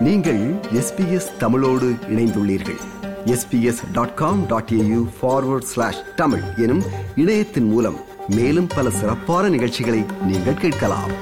நீங்கள் எஸ்பிஎஸ் தமிழோடு இணைந்துள்ளீர்கள் SBS dot com dot AU forward slash Tamil எனும் இணையத்தின் மூலம் மேலும் பல சிறப்பான நிகழ்ச்சிகளை நீங்கள் கேட்கலாம்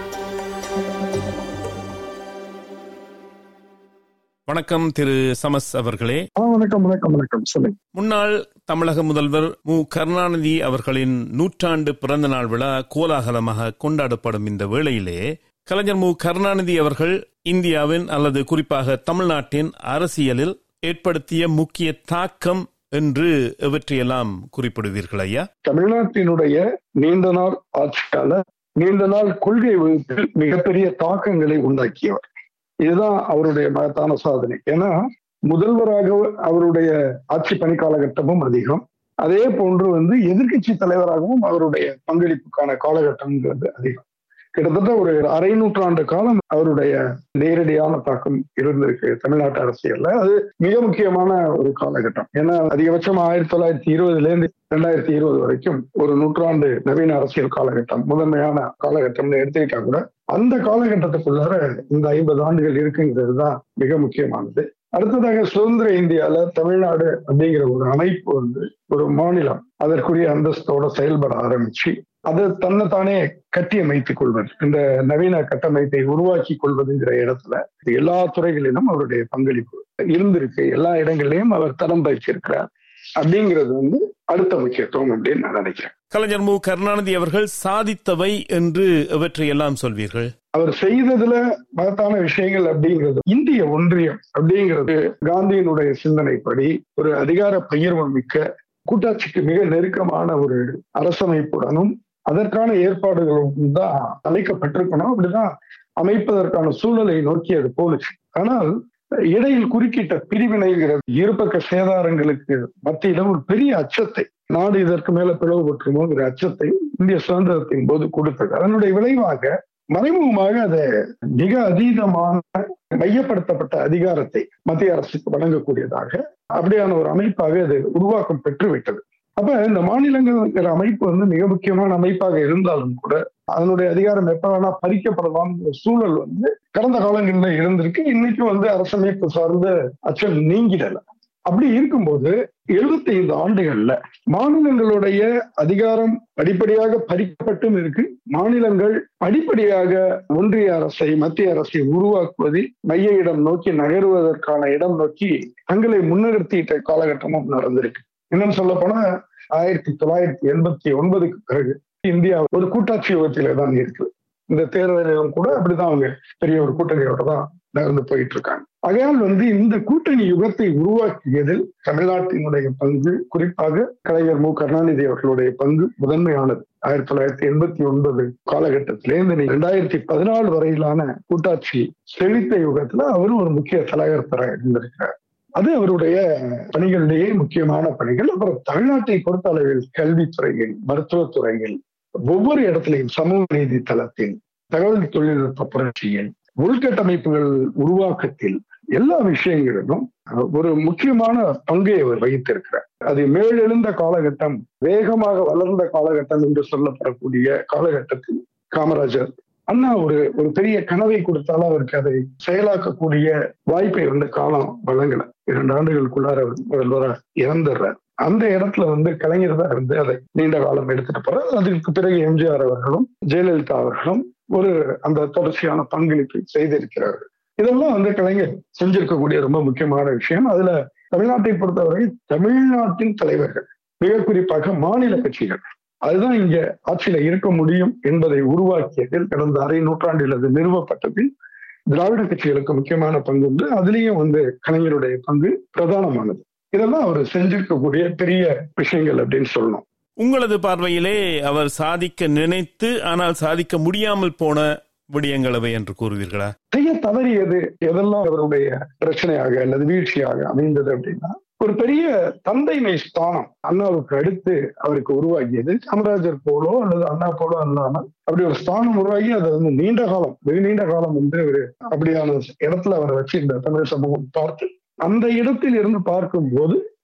வணக்கம் திரு சமஸ் அவர்களே ஆ, வணக்கம் வணக்கம் வணக்கம் சொல்லுங்க முன்னாள் தமிழக முதல்வர் மு கருணாநிதி அவர்களின் நூற்றாண்டு பிறந்த நாள் விழா கோலாகலமாக கொண்டாடப்படும் இந்த வேளையிலே கலைஞர் மு கருணாநிதி அவர்கள் இந்தியாவின் அல்லது குறிப்பாக தமிழ்நாட்டின் அரசியலில் ஏற்படுத்திய முக்கிய தாக்கம் என்று எவற்றையெல்லாம் குறிப்பிடுவீர்கள் ஐயா தமிழ்நாட்டினுடைய நீண்ட நாள் ஆட்சிக்கால நீண்ட நாள் கொள்கை வகுப்பில் மிகப்பெரிய தாக்கங்களை உண்டாக்கியவர் இதுதான் அவருடைய மகத்தான சாதனை ஏன்னா முதல்வராக அவருடைய ஆட்சி பணி காலகட்டமும் அதிகம் அதே போன்று வந்து எதிர்க்கட்சி தலைவராகவும் அவருடைய பங்களிப்புக்கான காலகட்டம்ங்கிறது அதிகம் கிட்டத்தட்ட ஒரு அரை நூற்றாண்டு காலம் அவருடைய நேரடியான தாக்கம் இருந்திருக்கு தமிழ்நாட்டு அரசியல்ல அது மிக முக்கியமான ஒரு காலகட்டம் ஏன்னா அதிகபட்சம் ஆயிரத்தி தொள்ளாயிரத்தி இருபதுல இருந்து ரெண்டாயிரத்தி இருபது வரைக்கும் ஒரு நூற்றாண்டு நவீன அரசியல் காலகட்டம் முதன்மையான காலகட்டம்னு எடுத்துக்கிட்டா கூட அந்த காலகட்டத்துக்குள்ளார இந்த ஐம்பது ஆண்டுகள் இருக்குங்கிறது தான் மிக முக்கியமானது அடுத்ததாக சுதந்திர இந்தியால தமிழ்நாடு அப்படிங்கிற ஒரு அமைப்பு வந்து ஒரு மாநிலம் அதற்குரிய அந்தஸ்தோட செயல்பட ஆரம்பிச்சு அது தன்னைத்தானே கட்டி அமைத்துக் கொள்வது இந்த நவீன கட்டமைப்பை உருவாக்கி கொள்வதுங்கிற இடத்துல எல்லா துறைகளிலும் அவருடைய பங்களிப்பு இருந்திருக்கு எல்லா இடங்களிலும் அவர் தரம் பயிற்சிருக்கிறார் அப்படிங்கிறது வந்து அடுத்த முக்கியத்துவம் அப்படின்னு நான் நினைக்கிறேன் கலைஞர் மு கருணாநிதி அவர்கள் சாதித்தவை என்று எவற்றையெல்லாம் சொல்வீர்கள் அவர் செய்ததுல மகத்தான விஷயங்கள் அப்படிங்கிறது இந்திய ஒன்றியம் அப்படிங்கிறது காந்தியினுடைய சிந்தனைப்படி ஒரு அதிகார பகிர்வு மிக்க கூட்டாட்சிக்கு மிக நெருக்கமான ஒரு அரசமைப்புடனும் அதற்கான ஏற்பாடுகளும் தான் அமைக்கப்பட்டிருக்கணும் அப்படிதான் அமைப்பதற்கான சூழலை நோக்கி அது போனுச்சு ஆனால் இடையில் குறுக்கிட்ட பிரிவினைங்கிறது இருபக்க சேதாரங்களுக்கு மத்தியில ஒரு பெரிய அச்சத்தை நாடு இதற்கு மேல பிளவுபட்டுருமோங்கிற அச்சத்தை இந்திய சுதந்திரத்தின் போது கொடுத்தது அதனுடைய விளைவாக மறைமுகமாக அதை மிக அதீதமான மையப்படுத்தப்பட்ட அதிகாரத்தை மத்திய அரசுக்கு வழங்கக்கூடியதாக அப்படியான ஒரு அமைப்பாக அது உருவாக்கம் பெற்று விட்டது அப்ப இந்த மாநிலங்கள்ங்கிற அமைப்பு வந்து மிக முக்கியமான அமைப்பாக இருந்தாலும் கூட அதனுடைய அதிகாரம் எப்ப வேணா பறிக்கப்படலாம் சூழல் வந்து கடந்த காலங்களில் இருந்திருக்கு இன்னைக்கும் வந்து அரசமைப்பு சார்ந்த அச்சம் நீங்கிடல அப்படி இருக்கும்போது எழுபத்தி ஐந்து ஆண்டுகள்ல மாநிலங்களுடைய அதிகாரம் படிப்படியாக பறிக்கப்பட்டும் இருக்கு மாநிலங்கள் படிப்படியாக ஒன்றிய அரசை மத்திய அரசை உருவாக்குவதில் மைய இடம் நோக்கி நகருவதற்கான இடம் நோக்கி தங்களை முன்னிறுத்திட்ட காலகட்டமும் நடந்திருக்கு இன்னும் சொல்ல போனா ஆயிரத்தி தொள்ளாயிரத்தி எண்பத்தி ஒன்பதுக்கு பிறகு இந்தியா ஒரு கூட்டாட்சி யுகத்தில தான் இருக்கு இந்த தேர்தலிலும் கூட அப்படிதான் அவங்க பெரிய ஒரு கூட்டணியோட தான் நகர்ந்து போயிட்டு இருக்காங்க ஆகையால் வந்து இந்த கூட்டணி யுகத்தை உருவாக்கியதில் தமிழ்நாட்டினுடைய பங்கு குறிப்பாக கலைஞர் மு கருணாநிதி அவர்களுடைய பங்கு முதன்மையானது ஆயிரத்தி தொள்ளாயிரத்தி எண்பத்தி ஒன்பது காலகட்டத்திலேருந்து இரண்டாயிரத்தி பதினாலு வரையிலான கூட்டாட்சி செழித்த யுகத்துல அவர் ஒரு முக்கிய தலைவர் இருந்திருக்கிறார் அது அவருடைய பணிகளிலேயே முக்கியமான பணிகள் அப்புறம் தமிழ்நாட்டை பொறுத்த அளவில் கல்வித்துறையில் மருத்துவத்துறையில் ஒவ்வொரு இடத்திலையும் சமூக நீதி தளத்தில் தகவல் தொழில்நுட்ப புரட்சியில் உள்கட்டமைப்புகள் உருவாக்கத்தில் எல்லா விஷயங்களிலும் ஒரு முக்கியமான பங்கை அவர் வகித்திருக்கிறார் அது மேலெழுந்த காலகட்டம் வேகமாக வளர்ந்த காலகட்டம் என்று சொல்லப்படக்கூடிய காலகட்டத்தில் காமராஜர் அண்ணா ஒரு ஒரு பெரிய கனவை கொடுத்தாலும் அவருக்கு அதை செயலாக்கக்கூடிய வாய்ப்பை வந்து காலம் வழங்கல இரண்டு ஆண்டுகளுக்குள்ளார அவர் முதல்வரா இறந்துடுறார் அந்த இடத்துல வந்து கலைஞர் தான் இருந்து அதை நீண்ட காலம் எடுத்துட்டு போறார் அதற்கு பிறகு எம்ஜிஆர் அவர்களும் ஜெயலலிதா அவர்களும் ஒரு அந்த தொடர்ச்சியான பங்களிப்பை செய்திருக்கிறார்கள் இதெல்லாம் வந்து கலைஞர் செஞ்சிருக்கக்கூடிய ரொம்ப முக்கியமான விஷயம் அதுல தமிழ்நாட்டை பொறுத்தவரை தமிழ்நாட்டின் தலைவர்கள் மிக குறிப்பாக மாநில கட்சிகள் அதுதான் இங்க ஆட்சியில இருக்க முடியும் என்பதை உருவாக்கியதில் கடந்த அரை நூற்றாண்டில் அது நிறுவப்பட்டதில் திராவிட கட்சிகளுக்கு முக்கியமான பங்கு உண்டு அதுலேயும் வந்து கலைஞருடைய பங்கு பிரதானமானது இதெல்லாம் அவர் செஞ்சிருக்கக்கூடிய பெரிய விஷயங்கள் அப்படின்னு சொல்லணும் உங்களது பார்வையிலே அவர் சாதிக்க நினைத்து ஆனால் சாதிக்க முடியாமல் போன விடயங்களவை என்று கூறுவீர்களா செய்ய தவறியது எதெல்லாம் அவருடைய பிரச்சனையாக அல்லது வீழ்ச்சியாக அமைந்தது அப்படின்னா ஒரு பெரிய தந்தைமை ஸ்தானம் அண்ணாவுக்கு அடுத்து அவருக்கு உருவாகியது காமராஜர் போலோ அல்லது அண்ணா போலோ இல்லாமல் அப்படி ஒரு ஸ்தானம் உருவாகி அதை வந்து நீண்ட காலம் வெகு நீண்ட காலம் வந்து ஒரு அப்படியான இடத்துல அவரை வச்சிருந்த தமிழ் சமூகம் பார்த்து அந்த இடத்தில் இருந்து பார்க்கும் போது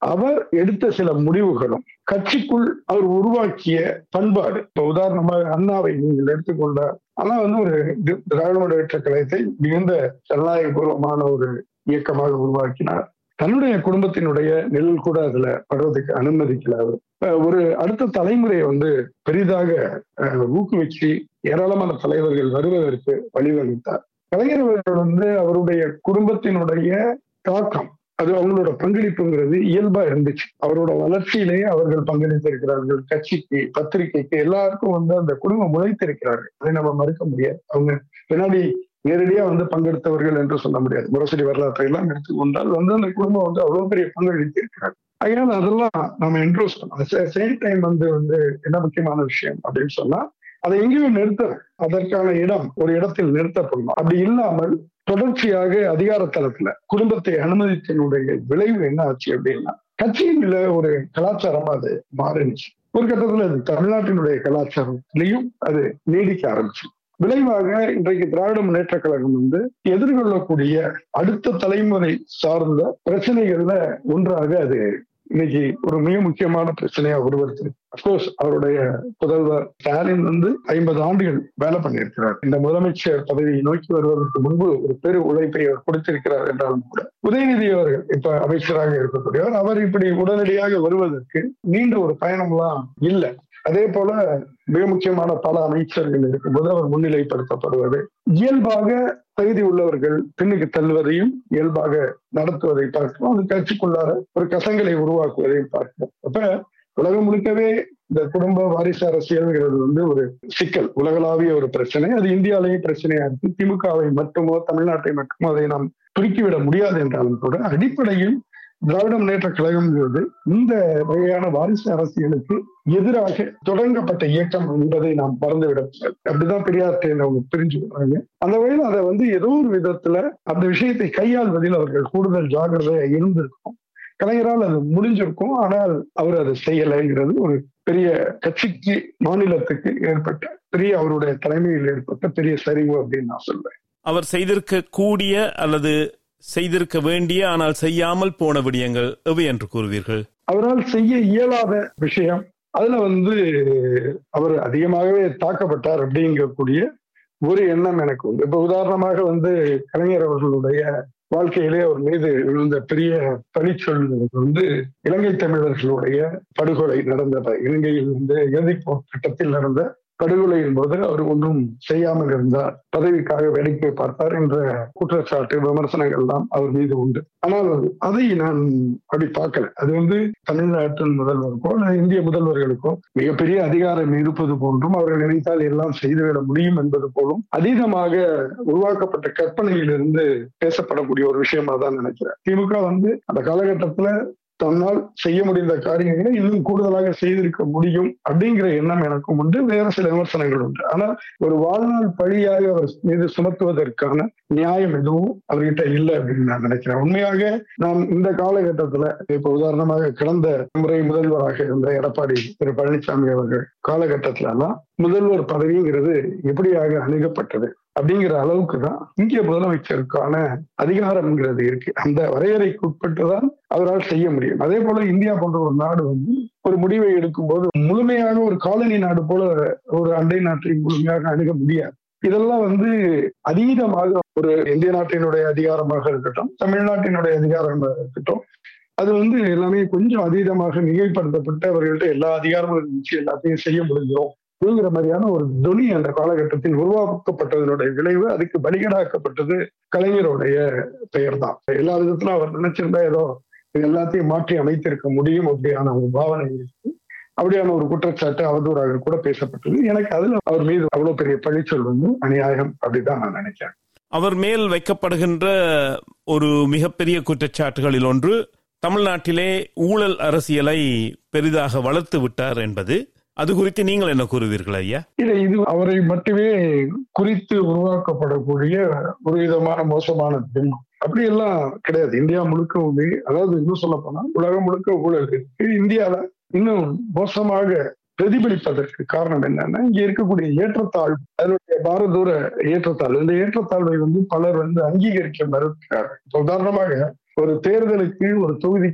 அவர் எடுத்த சில முடிவுகளும் கட்சிக்குள் அவர் உருவாக்கிய பண்பாடு இப்ப உதாரணமாக அண்ணாவை நீங்கள் எடுத்துக்கொண்டார் அண்ணா வந்து ஒரு தி- திராவிட முன்னேற்ற கழகத்தை மிகுந்த ஜனநாயகபூர்வமான ஒரு இயக்கமாக உருவாக்கினார் தன்னுடைய குடும்பத்தினுடைய நிழல் கூட அதுல படுறதுக்கு அனுமதிக்கல அவர் அஹ் ஒரு அடுத்த தலைமுறையை வந்து பெரிதாக அஹ், ஊக்குவிச்சு ஏராளமான தலைவர்கள் வருவதற்கு வழிவகுத்தார் கலைஞர் அவர்கள் வந்து அவருடைய குடும்பத்தினுடைய தாக்கம் அது அவங்களோட பங்களிப்புங்கிறது இயல்பா இருந்துச்சு அவரோட வளர்ச்சியிலேயே அவர்கள் பங்களித்திருக்கிறார்கள் கட்சிக்கு பத்திரிகைக்கு எல்லாருக்கும் வந்து அந்த குடும்பம் முளைத்திருக்கிறார்கள் அதை நம்ம மறுக்க முடியாது அவங்க பின்னாடி நேரடியா வந்து பங்கெடுத்தவர்கள் என்று சொல்ல முடியாது முரசொலி வரலாற்றை எல்லாம் எடுத்துக்கொண்டால் வந்து அந்த குடும்பம் வந்து அவ்வளவு பெரிய பங்களித்து இருக்கிறாங்க அதனால அதெல்லாம் நம்ம இன்ட்ரோஸ் பண்ணலாம் சேம் டைம் வந்து வந்து என்ன முக்கியமான விஷயம் அப்படின்னு சொன்னா அதை எங்கேயும் நிறுத்த அதற்கான இடம் ஒரு இடத்தில் நிறுத்தப்படணும் அப்படி இல்லாமல் தொடர்ச்சியாக அதிகார தளத்துல குடும்பத்தை அனுமதித்தனுடைய விளைவு என்ன ஆச்சு அப்படின்னா கட்சியில ஒரு கலாச்சாரமா அது மாறிடுச்சு ஒரு கட்டத்துல அது தமிழ்நாட்டினுடைய கலாச்சாரத்திலையும் அது நீடிக்க ஆரம்பிச்சு விளைவாக இன்றைக்கு திராவிட முன்னேற்ற கழகம் வந்து எதிர்கொள்ளக்கூடிய அடுத்த தலைமுறை சார்ந்த பிரச்சனைகள்ல ஒன்றாக அது இன்னைக்கு ஒரு மிக முக்கியமான பிரச்சனையா உருவெடுத்து அப்கோர்ஸ் அவருடைய புதல்வர் ஸ்டாலின் வந்து ஐம்பது ஆண்டுகள் வேலை பண்ணியிருக்கிறார் இந்த முதலமைச்சர் பதவியை நோக்கி வருவதற்கு முன்பு ஒரு பெரு உழைப்பை அவர் கொடுத்திருக்கிறார் என்றாலும் கூட உதயநிதி அவர்கள் இப்ப அமைச்சராக இருக்கக்கூடியவர் அவர் இப்படி உடனடியாக வருவதற்கு நீண்ட ஒரு பயணம்லாம் இல்லை அதே போல மிக முக்கியமான பல அமைச்சர்கள் இருக்கும்போது அவர் முன்னிலைப்படுத்தப்படுவது இயல்பாக தகுதி உள்ளவர்கள் பின்னுக்கு தள்ளுவதையும் இயல்பாக நடத்துவதை பார்க்கிறோம் அது கட்சிக்குள்ளார ஒரு கசங்களை உருவாக்குவதையும் பார்க்கிறோம் அப்ப உலகம் முழுக்கவே இந்த குடும்ப வாரிசு அரசியல்ங்கிறது வந்து ஒரு சிக்கல் உலகளாவிய ஒரு பிரச்சனை அது இந்தியாவிலேயும் பிரச்சனையா இருக்கு திமுகவை மட்டுமோ தமிழ்நாட்டை மட்டுமோ அதை நாம் துருக்கிவிட முடியாது என்றாலும் கூட அடிப்படையில் திராவிட முன்னேற்ற கழகம்ங்கிறது இந்த வகையான வாரிசு அரசியலுக்கு எதிராக தொடங்கப்பட்ட இயக்கம் என்பதை நாம் மறந்துவிட முடியாது அப்படிதான் பெரியார்ட்டை அவங்க பிரிஞ்சு விடுறாங்க அந்த வகையில் அதை வந்து ஏதோ ஒரு விதத்துல அந்த விஷயத்தை கையாள்வதில் அவர்கள் கூடுதல் ஜாகிரதையா இருந்திருக்கும் கலைஞரால் அது முடிஞ்சிருக்கும் ஆனால் அவர் அதை செய்யலைங்கிறது ஒரு பெரிய கட்சிக்கு மாநிலத்துக்கு ஏற்பட்ட பெரிய அவருடைய தலைமையில் ஏற்பட்ட பெரிய சரிவு அப்படின்னு நான் சொல்றேன் அவர் செய்திருக்க கூடிய அல்லது செய்திருக்க வேண்டிய ஆனால் செய்யாமல் போன விடயங்கள் எவை என்று கூறுவீர்கள் அவரால் செய்ய இயலாத விஷயம் அதுல வந்து அவர் அதிகமாகவே தாக்கப்பட்டார் அப்படிங்கக்கூடிய ஒரு எண்ணம் எனக்கு உண்டு இப்ப உதாரணமாக வந்து கலைஞர் அவர்களுடைய வாழ்க்கையிலே அவர் மீது விழுந்த பெரிய பழிச்சொல் வந்து இலங்கை தமிழர்களுடைய படுகொலை நடந்த இலங்கையில் வந்து இறுதிப் போராட்டத்தில் நடந்த படுகொலையின் போது அவர் ஒன்றும் செய்யாமல் இருந்தார் பதவிக்காக வேடிக்கை பார்த்தார் என்ற குற்றச்சாட்டு விமர்சனங்கள் எல்லாம் அவர் மீது உண்டு ஆனால் அதை நான் அப்படி பார்க்கல அது வந்து தமிழ்நாட்டின் முதல்வருக்கோ அல்லது இந்திய முதல்வர்களுக்கோ மிகப்பெரிய அதிகாரம் இருப்பது போன்றும் அவர்கள் நினைத்தால் எல்லாம் செய்துவிட முடியும் என்பது போலும் அதீதமாக உருவாக்கப்பட்ட கற்பனையிலிருந்து பேசப்படக்கூடிய ஒரு விஷயமா தான் நினைக்கிறேன் திமுக வந்து அந்த காலகட்டத்துல தன்னால் செய்ய முடிந்த காரியங்களை இன்னும் கூடுதலாக செய்திருக்க முடியும் அப்படிங்கிற எண்ணம் எனக்கும் உண்டு வேற சில விமர்சனங்கள் உண்டு ஆனால் ஒரு வாழ்நாள் பழியாக அவர் மீது சுமத்துவதற்கான நியாயம் எதுவும் அவர்கிட்ட இல்லை அப்படின்னு நான் நினைக்கிறேன் உண்மையாக நாம் இந்த காலகட்டத்துல இப்ப உதாரணமாக கடந்த முறை முதல்வராக இருந்த எடப்பாடி திரு பழனிசாமி அவர்கள் காலகட்டத்துல எல்லாம் முதல்வர் பதவிங்கிறது எப்படியாக அணுகப்பட்டது அப்படிங்கிற அளவுக்கு தான் இந்திய முதலமைச்சருக்கான அதிகாரம்ங்கிறது இருக்கு அந்த வரையறைக்கு உட்பட்டுதான் அவரால் செய்ய முடியும் அதே போல இந்தியா போன்ற ஒரு நாடு வந்து ஒரு முடிவை எடுக்கும் போது முழுமையாக ஒரு காலனி நாடு போல ஒரு அண்டை நாட்டை முழுமையாக அணுக முடியாது இதெல்லாம் வந்து அதீதமாக ஒரு இந்திய நாட்டினுடைய அதிகாரமாக இருக்கட்டும் தமிழ்நாட்டினுடைய அதிகாரமாக இருக்கட்டும் அது வந்து எல்லாமே கொஞ்சம் அதீதமாக மிகைப்படுத்தப்பட்டு அவர்கள்ட்ட எல்லா அதிகாரமும் இருந்துச்சு எல்லாத்தையும் செய்ய முடிஞ்சிடும் அப்படிங்கிற மாதிரியான ஒரு துணி அந்த காலகட்டத்தில் உருவாக்கப்பட்டதனுடைய விளைவு அதுக்கு பலிகடாக்கப்பட்டது கலைஞருடைய பெயர் தான் எல்லா விதத்திலும் அவர் நினைச்சிருந்தா ஏதோ இது எல்லாத்தையும் மாற்றி அமைத்திருக்க முடியும் அப்படியான ஒரு பாவனை இருக்கு அப்படியான ஒரு குற்றச்சாட்டு அவதூறாக கூட பேசப்பட்டது எனக்கு அதுல அவர் மீது அவ்வளவு பெரிய பழிச்சொல் வந்து அநியாயம் அப்படிதான் நான் நினைக்கிறேன் அவர் மேல் வைக்கப்படுகின்ற ஒரு மிகப்பெரிய குற்றச்சாட்டுகளில் ஒன்று தமிழ்நாட்டிலே ஊழல் அரசியலை பெரிதாக வளர்த்து விட்டார் என்பது அது குறித்து நீங்கள் என்ன கூறுவீர்கள் ஐயா இல்ல இது அவரை மட்டுமே குறித்து உருவாக்கப்படக்கூடிய ஒரு விதமான மோசமான பிம்பம் அப்படி எல்லாம் கிடையாது இந்தியா முழுக்க உண்டு அதாவது இன்னும் சொல்ல போனா உலகம் முழுக்க ஊழல் இருக்கு இந்தியால இன்னும் மோசமாக பிரதிபலிப்பதற்கு காரணம் என்னன்னா இங்க இருக்கக்கூடிய ஏற்றத்தாழ்வு அதனுடைய பாரதூர ஏற்றத்தாழ்வு இந்த ஏற்றத்தாழ்வை வந்து பலர் வந்து அங்கீகரிக்க மறுக்கிறார்கள் உதாரணமாக ஒரு தேர்தலுக்கு ஒரு தொகுதிக்கு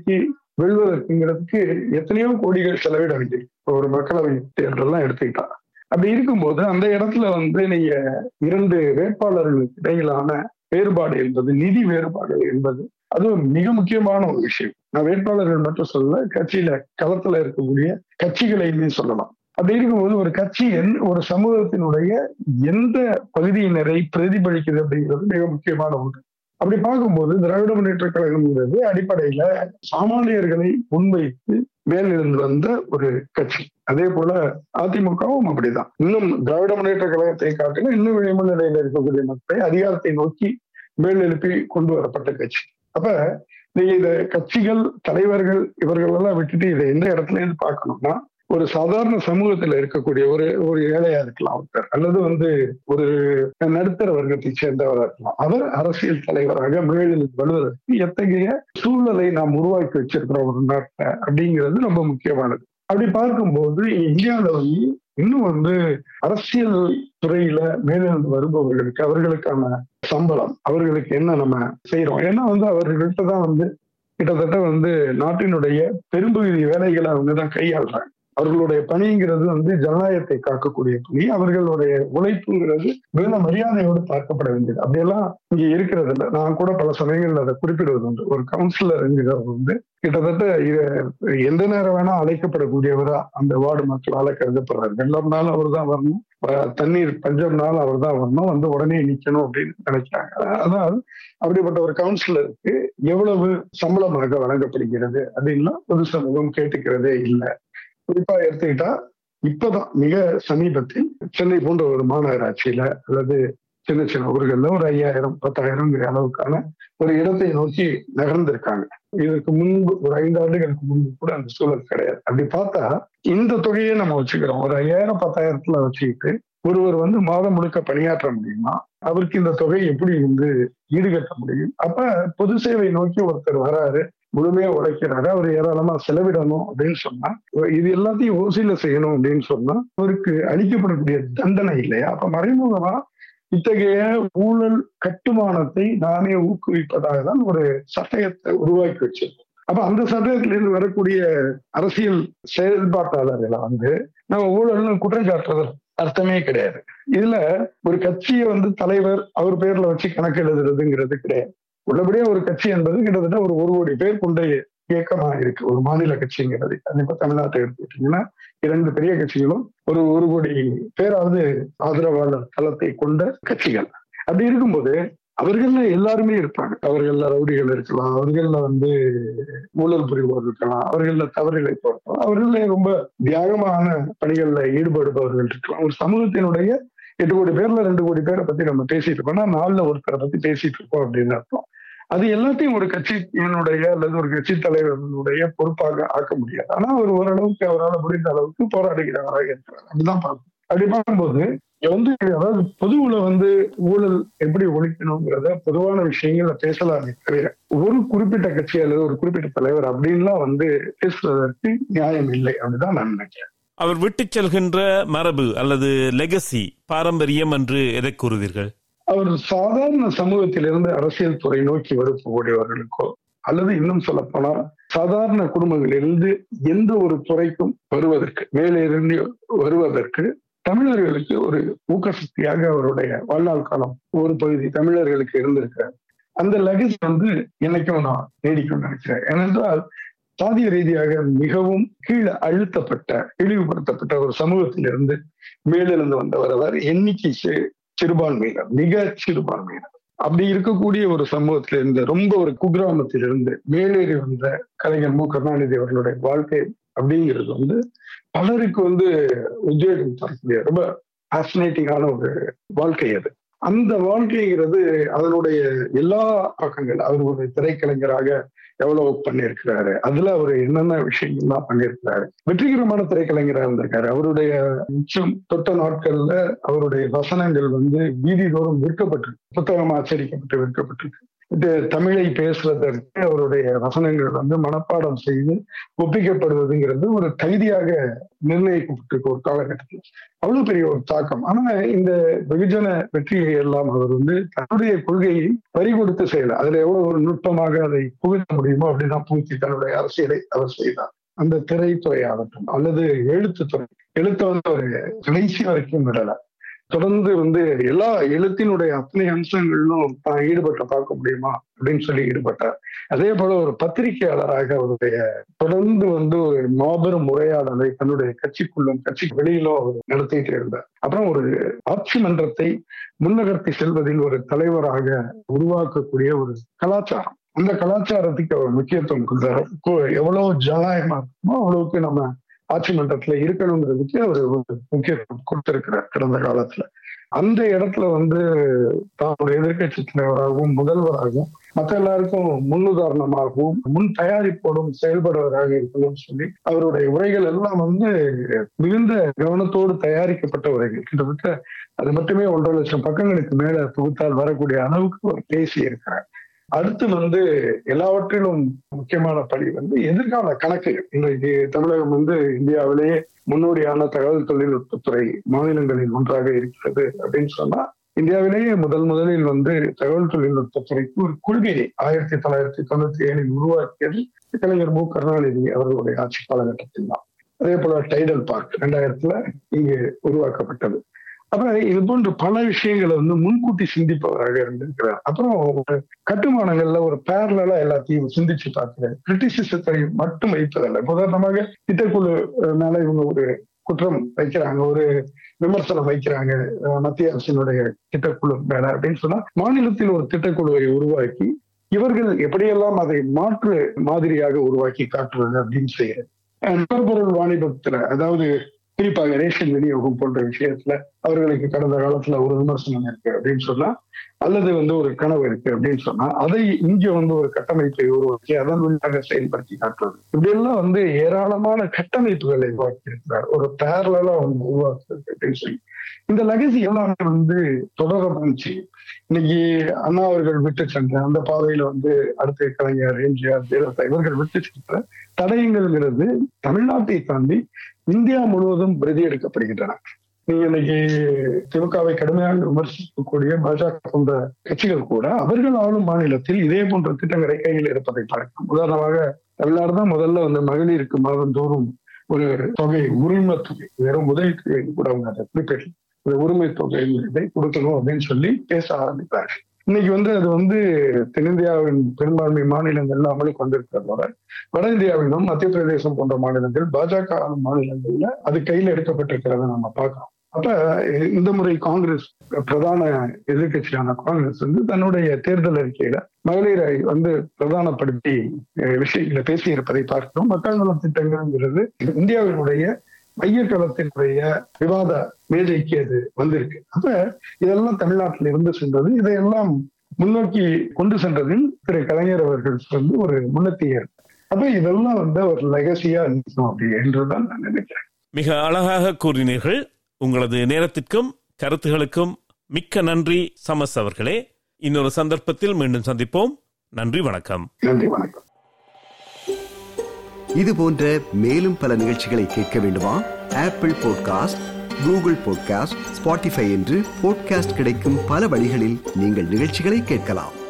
வெல்வதற்குங்கிறதுக்கு எத்தனையோ கோடிகள் செலவிட வேண்டியது ஒரு மக்களவை தேர்தல்லாம் எடுத்துக்கிட்டா அப்படி இருக்கும்போது அந்த இடத்துல வந்து நீங்க இரண்டு வேட்பாளர்களுக்கு இடையிலான வேறுபாடு என்பது நிதி வேறுபாடு என்பது அது ஒரு மிக முக்கியமான ஒரு விஷயம் நான் வேட்பாளர்கள் மட்டும் சொல்ல கட்சியில களத்துல இருக்கக்கூடிய கட்சிகளையுமே சொல்லலாம் அப்படி இருக்கும்போது ஒரு கட்சி ஒரு சமூகத்தினுடைய எந்த பகுதியினரை பிரதிபலிக்குது அப்படிங்கிறது மிக முக்கியமான ஒன்று அப்படி பார்க்கும்போது திராவிட முன்னேற்ற கழகம்ங்கிறது அடிப்படையில சாமானியர்களை முன்வைத்து மேலிருந்து வந்த ஒரு கட்சி அதே போல அதிமுகவும் அப்படிதான் இன்னும் திராவிட முன்னேற்ற கழகத்தை காட்டிலும் இன்னும் விளிம்பு நிலையில இருக்கக்கூடிய மக்களை அதிகாரத்தை நோக்கி மேலெழுப்பி கொண்டு வரப்பட்ட கட்சி அப்ப நீங்க இத கட்சிகள் தலைவர்கள் இவர்கள் எல்லாம் விட்டுட்டு இதை எந்த இடத்துல இருந்து பார்க்கணும்னா ஒரு சாதாரண சமூகத்துல இருக்கக்கூடிய ஒரு ஒரு ஏழையா இருக்கலாம் ஒருத்தர் அல்லது வந்து ஒரு நடுத்தர வர்க்கத்தை சேர்ந்தவராக இருக்கலாம் அவர் அரசியல் தலைவராக மேலில் வருவதற்கு எத்தகைய சூழலை நாம் உருவாக்கி வச்சிருக்கிறோம் ஒரு நாட்டை அப்படிங்கிறது ரொம்ப முக்கியமானது அப்படி பார்க்கும்போது இந்தியாவில வந்து இன்னும் வந்து அரசியல் துறையில மேலிருந்து வருபவர்களுக்கு அவர்களுக்கான சம்பளம் அவர்களுக்கு என்ன நம்ம செய்யறோம் ஏன்னா வந்து அவர்கள்ட்ட தான் வந்து கிட்டத்தட்ட வந்து நாட்டினுடைய பெரும்பகுதி வேலைகளை அவங்க தான் கையாளுறாங்க அவர்களுடைய பணிங்கிறது வந்து ஜனநாயகத்தை காக்கக்கூடிய பணி அவர்களுடைய உழைப்புங்கிறது மிகுந்த மரியாதையோடு பார்க்கப்பட வேண்டியது அப்படியெல்லாம் இங்க இருக்கிறது இல்லை நான் கூட பல சமயங்கள்ல அதை குறிப்பிடுவது உண்டு ஒரு கவுன்சிலர் என்கிறவர் வந்து கிட்டத்தட்ட எந்த நேரம் வேணா அழைக்கப்படக்கூடியவரா அந்த வார்டு மக்களால கருதப்படுறாரு வெள்ளம்னாலும் அவர் தான் வரணும் தண்ணீர் பஞ்சம்னாலும் அவர் தான் வரணும் வந்து உடனே நிக்கணும் அப்படின்னு நினைக்கிறாங்க அதாவது அப்படிப்பட்ட ஒரு கவுன்சிலருக்கு எவ்வளவு சம்பளமாக வழங்கப்படுகிறது அப்படின்னா பொது சமூகம் கேட்டுக்கிறதே இல்லை குறிப்பா எடுத்துக்கிட்டா இப்பதான் மிக சமீபத்தில் சென்னை போன்ற ஒரு மாநகராட்சியில அல்லது சின்ன சின்ன ஊர்கள்ல ஒரு ஐயாயிரம் பத்தாயிரம்ங்கிற அளவுக்கான ஒரு இடத்தை நோக்கி நகர்ந்திருக்காங்க இதற்கு முன்பு ஒரு ஐந்து ஆண்டுகளுக்கு முன்பு கூட அந்த சூழல் கிடையாது அப்படி பார்த்தா இந்த தொகையை நம்ம வச்சுக்கிறோம் ஒரு ஐயாயிரம் பத்தாயிரத்துல வச்சுக்கிட்டு ஒருவர் வந்து மாதம் முழுக்க பணியாற்ற முடியுமா அவருக்கு இந்த தொகை எப்படி வந்து ஈடுகட்ட முடியும் அப்ப பொது சேவை நோக்கி ஒருத்தர் வராரு முழுமையா உழைக்கிறாரு அவர் ஏராளமா செலவிடணும் அப்படின்னு சொன்னா இது எல்லாத்தையும் ஓசியில செய்யணும் அப்படின்னு சொன்னா அவருக்கு அளிக்கப்படக்கூடிய தண்டனை இல்லையா அப்ப மறைமுகமா இத்தகைய ஊழல் கட்டுமானத்தை நானே ஊக்குவிப்பதாக தான் ஒரு சட்டத்தை உருவாக்கி வச்சிருக்கோம் அப்ப அந்த சட்டத்திலிருந்து வரக்கூடிய அரசியல் செயல்பாட்டாளர்களை வந்து நம்ம ஊழல்னு குற்றம் சாட்டுறது அர்த்தமே கிடையாது இதுல ஒரு கட்சியை வந்து தலைவர் அவர் பேர்ல வச்சு கணக்கு எழுதுறதுங்கிறது கிடையாது உள்ளபடியே ஒரு கட்சி என்பது கிட்டத்தட்ட ஒரு ஒரு கோடி பேர் கொண்ட இயக்கமா இருக்கு ஒரு மாநில கட்சிங்கிறது கண்டிப்பா தமிழ்நாட்டை எடுத்துக்கிட்டீங்கன்னா இரண்டு பெரிய கட்சிகளும் ஒரு ஒரு கோடி பேராவது ஆதரவாளர் தளத்தை கொண்ட கட்சிகள் அப்படி இருக்கும்போது அவர்கள்ல எல்லாருமே இருப்பாங்க அவர்கள்ல ரவுடிகள் இருக்கலாம் அவர்கள்ல வந்து ஊழல் புரிவோர் இருக்கலாம் அவர்கள்ல தவறுகளை போடலாம் அவர்கள ரொம்ப தியாகமான பணிகள்ல ஈடுபடுபவர்கள் இருக்கலாம் ஒரு சமூகத்தினுடைய எட்டு கோடி பேர்ல ரெண்டு கோடி பேரை பத்தி நம்ம பேசிட்டு இருக்கோம்னா நாலுல ஒருத்தரை பத்தி பேசிட்டு இருக்கோம் அப்படின்னு அர்த்தம் அது எல்லாத்தையும் ஒரு கட்சியினுடைய அல்லது ஒரு கட்சி தலைவர்களுடைய பொறுப்பாக ஆக்க முடியாது ஆனா அவர் ஓரளவுக்கு அவரால் முடிந்த அளவுக்கு போராடுகிறவராக இருக்கிறார் அப்படிதான் பார்க்கணும் அப்படி பார்க்கும்போது வந்து அதாவது பொதுவுல வந்து ஊழல் எப்படி ஒழிக்கணுங்கிறத பொதுவான விஷயங்கள பேசலாமே தவிர ஒரு குறிப்பிட்ட கட்சி அல்லது ஒரு குறிப்பிட்ட தலைவர் அப்படின்லாம் வந்து பேசுவதற்கு நியாயம் இல்லை அப்படிதான் நான் நினைக்கிறேன் அவர் விட்டு செல்கின்ற மரபு அல்லது லெகசி பாரம்பரியம் என்று எதை கூறுவீர்கள் அவர் சாதாரண சமூகத்திலிருந்து அரசியல் துறை நோக்கி வரக்கூடியவர்களுக்கோ அல்லது இன்னும் சொல்ல போனா சாதாரண குடும்பங்களிலிருந்து எந்த ஒரு துறைக்கும் வருவதற்கு மேலிருந்து வருவதற்கு தமிழர்களுக்கு ஒரு ஊக்கசக்தியாக அவருடைய வாழ்நாள் காலம் ஒரு பகுதி தமிழர்களுக்கு இருந்திருக்கிறார் அந்த லெகசி வந்து என்னைக்கும் நான் நீடிக்கும் நினைக்கிறேன் ஏனென்றால் சாதிய ரீதியாக மிகவும் கீழே அழுத்தப்பட்ட இழிவுபடுத்தப்பட்ட ஒரு சமூகத்திலிருந்து மேலிருந்து வந்தவர் அவர் எண்ணிக்கை சிறுபான்மையினர் மிக சிறுபான்மையினர் அப்படி இருக்கக்கூடிய ஒரு சமூகத்தில இருந்து ரொம்ப ஒரு குக்கிராமத்திலிருந்து மேலேறி வந்த கலைஞர் மு கருணாநிதி அவர்களுடைய வாழ்க்கை அப்படிங்கிறது வந்து பலருக்கு வந்து உத்வேகம் தரக்கூடிய ரொம்ப பேசினேட்டிங்கான ஒரு வாழ்க்கை அது அந்த வாழ்க்கைங்கிறது அதனுடைய எல்லா பக்கங்கள் அவர் ஒரு திரைக்கலைஞராக எவ்வளவு பண்ணியிருக்கிறாரு அதுல அவர் என்னென்ன விஷயங்கள்லாம் பண்ணியிருக்கிறாரு வெற்றிகரமான திரைக்கலைஞராக இருந்திருக்காரு அவருடைய உச்சம் தொட்ட நாட்கள்ல அவருடைய வசனங்கள் வந்து வீதி தோறும் விற்கப்பட்டிருக்கு புத்தகமா அச்சடிக்கப்பட்டு விற்கப்பட்டிருக்கு தமிழை பேசுவதற்கு அவருடைய வசனங்கள் வந்து மனப்பாடம் செய்து ஒப்பிக்கப்படுவதுங்கிறது ஒரு தகுதியாக நிர்ணயிக்கப்பட்டிருக்க ஒரு காலகட்டத்தில் அவ்வளவு பெரிய ஒரு தாக்கம் ஆனா இந்த வெகுஜன வெற்றியை எல்லாம் அவர் வந்து தன்னுடைய கொள்கையை பறி கொடுத்து செய்யல அதுல எவ்வளவு ஒரு நுட்பமாக அதை புகுத்த முடியுமோ அப்படிதான் புகுத்தி தன்னுடைய அரசியலை அவர் செய்தார் அந்த திரைத்துறை ஆகட்டும் அல்லது எழுத்துத்துறை எழுத்த வந்து ஒரு கடைசி வரைக்கும் விடல தொடர்ந்து வந்து எல்லா எழுத்தினுடைய அத்தனை அம்சங்களிலும் தான் ஈடுபட்ட பார்க்க முடியுமா அப்படின்னு சொல்லி ஈடுபட்டார் அதே போல ஒரு பத்திரிகையாளராக அவருடைய தொடர்ந்து வந்து ஒரு மாபெரும் உரையாடலை தன்னுடைய கட்சிக்குள்ளும் கட்சி வெளியிலும் அவர் நடத்திட்டு இருந்தார் அப்புறம் ஒரு ஆட்சி மன்றத்தை முன்னகர்த்தி செல்வதில் ஒரு தலைவராக உருவாக்கக்கூடிய ஒரு கலாச்சாரம் அந்த கலாச்சாரத்துக்கு அவர் முக்கியத்துவம் கொடுத்தாரு எவ்வளவு ஜனநாயகமா இருக்குமோ அவ்வளவுக்கு நம்ம ஆட்சி மன்றத்துல இருக்கணுங்கிறதுக்கு அவர் முக்கியத்துவம் கொடுத்திருக்கிறார் கடந்த காலத்துல அந்த இடத்துல வந்து தன்னுடைய எதிர்கட்சி தலைவராகவும் முதல்வராகவும் மற்ற எல்லாருக்கும் முன்னுதாரணமாகவும் முன் தயாரிப்போடும் செயல்படுவதாக இருக்கணும்னு சொல்லி அவருடைய உரைகள் எல்லாம் வந்து மிகுந்த கவனத்தோடு தயாரிக்கப்பட்ட உரைகள் கிட்டத்தட்ட அது மட்டுமே ஒன்றரை லட்சம் பக்கங்களுக்கு மேல தொகுத்தால் வரக்கூடிய அளவுக்கு அவர் பேசி இருக்கிறார் அடுத்து வந்து எல்லாவற்றிலும் முக்கியமான பணி வந்து எதிர்கால கணக்குகள் இன்றைக்கு தமிழகம் வந்து இந்தியாவிலேயே முன்னோடியான தகவல் தொழில்நுட்பத்துறை மாநிலங்களில் ஒன்றாக இருக்கிறது அப்படின்னு சொன்னா இந்தியாவிலேயே முதல் முதலில் வந்து தகவல் தொழில்நுட்பத்துறைக்கு ஒரு கொள்கையை ஆயிரத்தி தொள்ளாயிரத்தி தொண்ணூத்தி ஏழில் உருவாக்கியது கலைஞர் மு கருணாநிதி அவர்களுடைய ஆட்சி காலகட்டத்தில் தான் அதே போல டைடல் பார்க் ரெண்டாயிரத்துல இங்கு உருவாக்கப்பட்டது அப்புறம் இது போன்ற பல விஷயங்களை வந்து முன்கூட்டி சிந்திப்பவராக இருந்திருக்கிறார் அப்புறம் கட்டுமானங்கள்ல ஒரு பேரலா எல்லாத்தையும் சிந்திச்சு பார்க்கிறார் கிரிட்டிசிசத்தை மட்டும் வைப்பதல்ல உதாரணமாக திட்டக்குழு மேல இவங்க ஒரு குற்றம் வைக்கிறாங்க ஒரு விமர்சனம் வைக்கிறாங்க மத்திய அரசினுடைய திட்டக்குழு மேல அப்படின்னு சொன்னா மாநிலத்தில் ஒரு திட்டக்குழுவை உருவாக்கி இவர்கள் எப்படியெல்லாம் அதை மாற்று மாதிரியாக உருவாக்கி காட்டுறது அப்படின்னு செய்யறது நுகர்பொருள் வாணிபத்துல அதாவது குறிப்பாக ரேஷன் விநியோகம் போன்ற விஷயத்துல அவர்களுக்கு கடந்த காலத்துல ஒரு விமர்சனம் இருக்கு அப்படின்னு சொன்னா அல்லது வந்து ஒரு கனவு இருக்கு அப்படின்னு சொன்னா அதை இங்க வந்து ஒரு கட்டமைப்பை உருவாக்கி அதன் வழியாக செயல்படுத்தி காட்டுறது இப்படி எல்லாம் வந்து ஏராளமான கட்டமைப்புகளை உருவாக்கி இருக்கிறார் ஒரு பேரலா வந்து உருவாக்குறது அப்படின்னு சொல்லி இந்த லகசி எல்லாமே வந்து தொடர இருந்துச்சு இன்னைக்கு அண்ணா அவர்கள் விட்டு சென்ற அந்த பாதையில வந்து அடுத்த கலைஞர் எம்ஜிஆர் ஜெயலலிதா இவர்கள் விட்டு சென்ற தடயங்கள்ங்கிறது தமிழ்நாட்டை தாண்டி இந்தியா முழுவதும் பிரதி எடுக்கப்படுகின்றன நீங்க இன்னைக்கு திமுகவை கடுமையாக விமர்சிக்கக்கூடிய பாஜக போன்ற கட்சிகள் கூட அவர்கள் ஆளும் மாநிலத்தில் இதே போன்ற திட்டங்களை கையில் இருப்பதை பார்க்கலாம் உதாரணமாக தமிழ்நாடு தான் முதல்ல வந்து மகளிருக்கு மாதந்தோறும் ஒரு தொகை உரிமை தொகை வெறும் உதவி தொகை கூட அவங்க அதை குறிப்பிடல இந்த உரிமை தொகை இதை கொடுக்கணும் அப்படின்னு சொல்லி பேச ஆரம்பித்தார்கள் இன்னைக்கு வந்து அது வந்து தென்னிந்தியாவின் பெரும்பான்மை மாநிலங்கள்ல அமலுக்கு வந்திருக்கிறதோட வட இந்தியாவிலும் மத்திய பிரதேசம் போன்ற மாநிலங்கள் பாஜக மாநிலங்கள்ல அது கையில எடுக்கப்பட்டிருக்கிறத நம்ம பார்க்கலாம் அப்ப இந்த முறை காங்கிரஸ் பிரதான எதிர்கட்சியான காங்கிரஸ் வந்து தன்னுடைய தேர்தல் அறிக்கையில மகளிரை வந்து பிரதானப்படுத்தி விஷயங்களை பேசி இருப்பதை பார்க்கிறோம் மக்கள் நல திட்டங்கள்ங்கிறது இந்தியாவினுடைய மையக்களத்தினுடைய விவாத மேஜைக்கு அது வந்திருக்கு அப்ப இதெல்லாம் தமிழ்நாட்டில் இருந்து சென்றது இதையெல்லாம் முன்னோக்கி கொண்டு சென்றதில் திரு கலைஞர் அவர்கள் வந்து ஒரு முன்னத்தியர் அப்ப இதெல்லாம் வந்து ஒரு லெகசியா நிற்கும் அப்படி என்றுதான் நான் நினைக்கிறேன் மிக அழகாக கூறினீர்கள் உங்களது நேரத்திற்கும் கருத்துகளுக்கும் மிக்க நன்றி சமஸ் அவர்களே இன்னொரு சந்தர்ப்பத்தில் மீண்டும் சந்திப்போம் நன்றி வணக்கம் நன்றி வணக்கம் இது போன்ற மேலும் பல நிகழ்ச்சிகளை கேட்க வேண்டுமா Apple podcast Google podcast Spotify என்று பாட்காஸ்ட் கிடைக்கும் பல வழிகளில் நீங்கள் நிகழ்ச்சிகளை கேட்கலாம்